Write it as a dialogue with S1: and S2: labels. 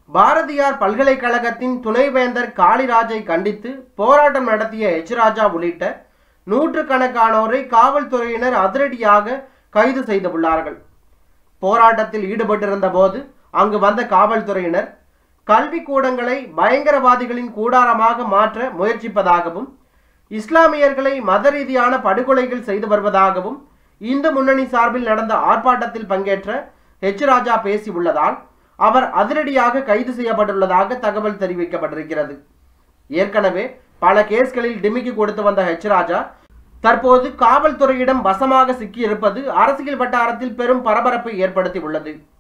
S1: பாரதியார் பல்கலைக்கழகத்தின் துணைவேந்தர் காளிராஜை கண்டித்து போராட்டம் நடத்திய எச் ராஜா உள்ளிட்ட நூற்றுக்கணக்கானோரை காவல்துறையினர் அதிரடியாக கைது செய்துள்ளார்கள் போராட்டத்தில் ஈடுபட்டிருந்த போது அங்கு வந்த காவல்துறையினர் கல்வி கூடங்களை பயங்கரவாதிகளின் கூடாரமாக மாற்ற முயற்சிப்பதாகவும் இஸ்லாமியர்களை மத ரீதியான படுகொலைகள் செய்து வருவதாகவும் இந்து முன்னணி சார்பில் நடந்த ஆர்ப்பாட்டத்தில் பங்கேற்ற ஹெச் ராஜா பேசியுள்ளதால் அவர் அதிரடியாக கைது செய்யப்பட்டுள்ளதாக தகவல் தெரிவிக்கப்பட்டிருக்கிறது ஏற்கனவே பல கேஸ்களில் டிமிக்கி கொடுத்து வந்த ஹெச் ராஜா தற்போது காவல்துறையிடம் வசமாக சிக்கியிருப்பது அரசியல் வட்டாரத்தில் பெரும் பரபரப்பை ஏற்படுத்தி உள்ளது